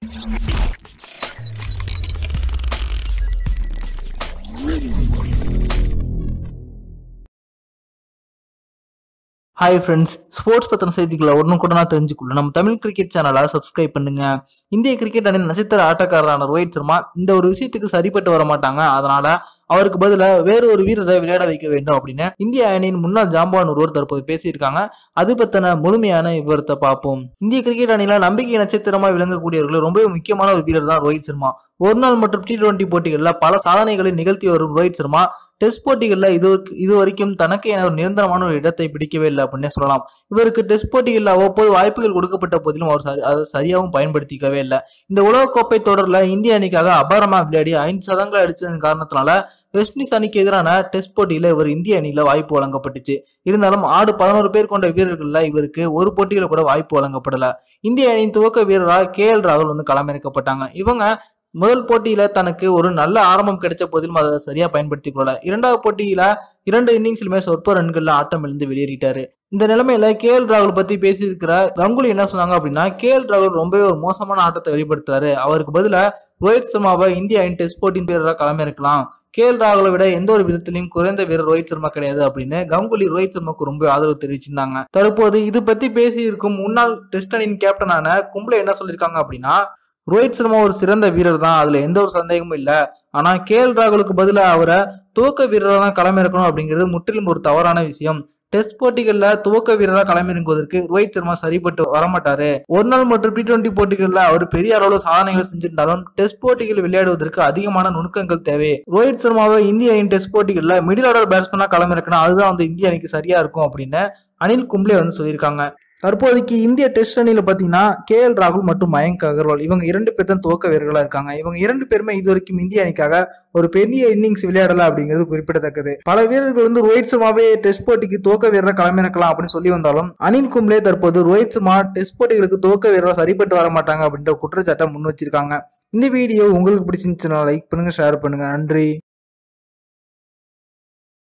hi friends sports பத்தின செய்திகளை உடனுக்குடனா தெரிஞ்சுக்கொள்ள நம்ம தமிழ் கிரிக்கெட் சேனலை சப்ஸ்கிரைப் பண்ணுங்க இந்திய கிரிக்கெட் அணியின் நட்சத்திர ஆட்டக்காரரான ரோஹித் சர்மா இந்த ஒரு விஷயத்துக்கு சரிப்பட்டு வர மாட்டாங்க அதனால அவருக்கு பதிலாக வேறு ஒரு வீரரை விளையாட வைக்க வேண்டும் அப்படின்னு இந்திய அணியின் முன்னாள் ஜாம்பவான் ஒருவர் தற்போது பேசியிருக்காங்க அது பத்தின முழுமையான விவரத்தை பார்ப்போம் இந்திய கிரிக்கெட் அணியில நம்பிக்கை நட்சத்திரமா விளங்கக்கூடியவர்கள் ரொம்பவே முக்கியமான ஒரு வீரர் தான் ரோஹித் சர்மா ஒரு நாள் மற்றும் டி டுவெண்டி போட்டிகளில் பல சாதனைகளை நிகழ்த்தி வரும் ரோஹித் சர்மா டெஸ்ட் போட்டிகளில் இது இது வரைக்கும் தனக்கு என ஒரு நிரந்தரமான ஒரு இடத்தை பிடிக்கவே இல்லை அப்படின்னே சொல்லலாம் இவருக்கு டெஸ்ட் போட்டிகளில் அவ்வப்போது வாய்ப்புகள் கொடுக்கப்பட்ட போதிலும் அவர் சரி அதை சரியாகவும் பயன்படுத்திக்கவே இல்லை இந்த உலகக்கோப்பை தொடரில் இந்திய அணிக்காக அபாரமாக விளையாடி ஐந்து சதங்கள் அடிச்சதன் காரணத்தினால வெஸ்ட் இண்டீஸ் அணிக்கு எதிரான டெஸ்ட் போட்டியில் இவர் இந்திய அணியில் வாய்ப்பு வழங்கப்பட்டுச்சு இருந்தாலும் ஆடு பதினோரு பேர் கொண்ட வீரர்களில் இவருக்கு ஒரு போட்டியில் கூட வாய்ப்பு வழங்கப்படல இந்திய அணியின் துவக்க வீரராக கே எல் ராகுல் வந்து களமிறக்கப்பட்டாங்க இவங்க முதல் போட்டியில தனக்கு ஒரு நல்ல ஆரம்பம் கிடைச்ச போதிலும் அதை சரியா பயன்படுத்திக் கொள்ளல இரண்டாவது போட்டியில இரண்டு இன்னிங்ஸ்லுமே சொற்ப ரன்கள்ல ஆட்டம் இழந்து வெளியேறிட்டாரு இந்த நிலைமையில கே எல் ராகுல் பத்தி பேசியிருக்கிற கங்குலி என்ன சொன்னாங்க அப்படின்னா கே எல் ராகுல் ரொம்பவே ஒரு மோசமான ஆட்டத்தை வெளிப்படுத்துறாரு அவருக்கு பதிலா ரோஹித் சர்மாவை இந்திய அணி டெஸ்ட் போட்டியின் வீரராக களமிறக்கலாம் கே எல் ராகுலை விட எந்த ஒரு விதத்திலையும் குறைந்த வீரர் ரோஹித் சர்மா கிடையாது அப்படின்னு கங்குலி ரோஹித் சர்மாவுக்கு ரொம்ப ஆதரவு தெரிவிச்சிருந்தாங்க தற்போது இது பத்தி பேசியிருக்கும் முன்னாள் டெஸ்ட் அணியின் கேப்டனான கும்ளே என்ன சொல்லியிருக்காங்க அப்படின்னா ரோஹித் சர்மா ஒரு சிறந்த வீரர் தான் அதுல எந்த ஒரு சந்தேகமும் இல்ல ஆனா கே எல் ராகுலுக்கு பதிலாக அவரை துவக்க வீரராக தான் களமிறக்கணும் அப்படிங்கிறது முற்றிலும் ஒரு தவறான விஷயம் டெஸ்ட் போட்டிகள்ல துவக்க வீரராக களமிறங்குவதற்கு ரோஹித் சர்மா சரிப்பட்டு வரமாட்டாரு ஒரு நாள் மற்றும் டி டுவெண்டி போட்டிகள்ல அவர் பெரிய அளவு சாதனைகளை செஞ்சிருந்தாலும் டெஸ்ட் போட்டிகள் விளையாடுவதற்கு அதிகமான நுணுக்கங்கள் தேவை ரோஹித் சர்மாவை இந்திய அணியின் டெஸ்ட் போட்டிகள்ல மிடில் ஆர்டர் பேட்ஸ்மேனா களமிறக்கணும் அதுதான் வந்து இந்திய அணிக்கு சரியா இருக்கும் அப்படின்னு அனில் கும்ளே வந்து சொல்லியிருக்காங்க தற்போதைக்கு இந்திய டெஸ்ட் அணியில பாத்தீங்கன்னா கே எல் ராகுல் மற்றும் மயங்க் அகர்வால் இவங்க இரண்டு பேர் தான் துவக்க வீரர்களா இருக்காங்க இவங்க இரண்டு பேருமே இது வரைக்கும் இந்திய அணிக்காக ஒரு பெரிய இன்னிங்ஸ் விளையாடல அப்படிங்கிறது குறிப்பிடத்தக்கது பல வீரர்கள் வந்து ரோஹித் சர்மாவே டெஸ்ட் போட்டிக்கு துவக்க வீரரை களமிறக்கலாம் அப்படின்னு சொல்லி வந்தாலும் அனில் கும்ளே தற்போது ரோஹித் சர்மா டெஸ்ட் போட்டிகளுக்கு துவக்க வீரராக சரிப்பட்டு வர மாட்டாங்க அப்படின்ற குற்றச்சாட்டை முன் வச்சிருக்காங்க இந்த வீடியோ உங்களுக்கு பிடிச்சிருந்துச்சுன்னா லைக் பண்ணுங்க ஷேர் பண்ணுங்க நன்றி